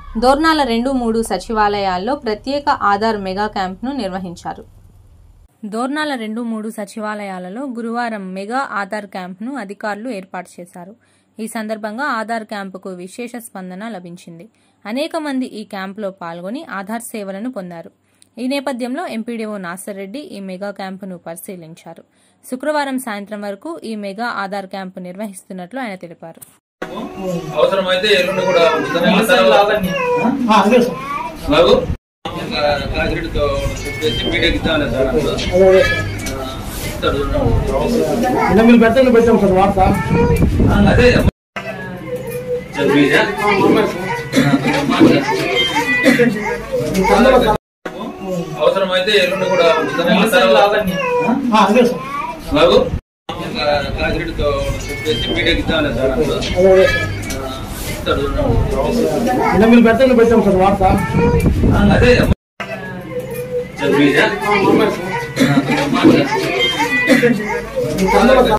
దోర్నాల రెండు మూడు సచివాలయాల్లో ప్రత్యేక ఆధార్ మెగా క్యాంప్ను నిర్వహించారు దోర్నాల రెండు మూడు సచివాలయాలలో గురువారం మెగా ఆధార్ క్యాంప్ను అధికారులు ఏర్పాటు చేశారు ఈ సందర్భంగా ఆధార్ క్యాంపుకు విశేష స్పందన లభించింది అనేక మంది ఈ క్యాంపులో పాల్గొని ఆధార్ సేవలను పొందారు ఈ నేపథ్యంలో ఎంపీడీఓ నాసర్ రెడ్డి ఈ మెగా క్యాంపును పరిశీలించారు శుక్రవారం సాయంత్రం వరకు ఈ మెగా ఆధార్ క్యాంపు నిర్వహిస్తున్నట్లు ఆయన తెలిపారు అవసరమైతే ఎల్లుండి కూడా ఉంచుతాను బాబు కాకిరెడ్డితో చెప్పేసి మీడియాకి ఇద్దామని సార్ అప్పుడు ఆ, ఇస్తాడు. నిన్న మీరు పెట్టండి పెట్టాం సార్ వాట్సాప్ అదే చదివిదా? అవసరమైతే ఎల్లుండి కూడా ఉంచుతాను అదే సార్ బాబు కాకిరెడ్డితో చెప్పేసి మీడియాకి ఇద్దామని సార్ అప్పుడు ఆ, ఇస్తాడు. నిన్న మీరు పెట్టండి పెట్టాం సార్ వాట్సాప్ అదే చదివిదా?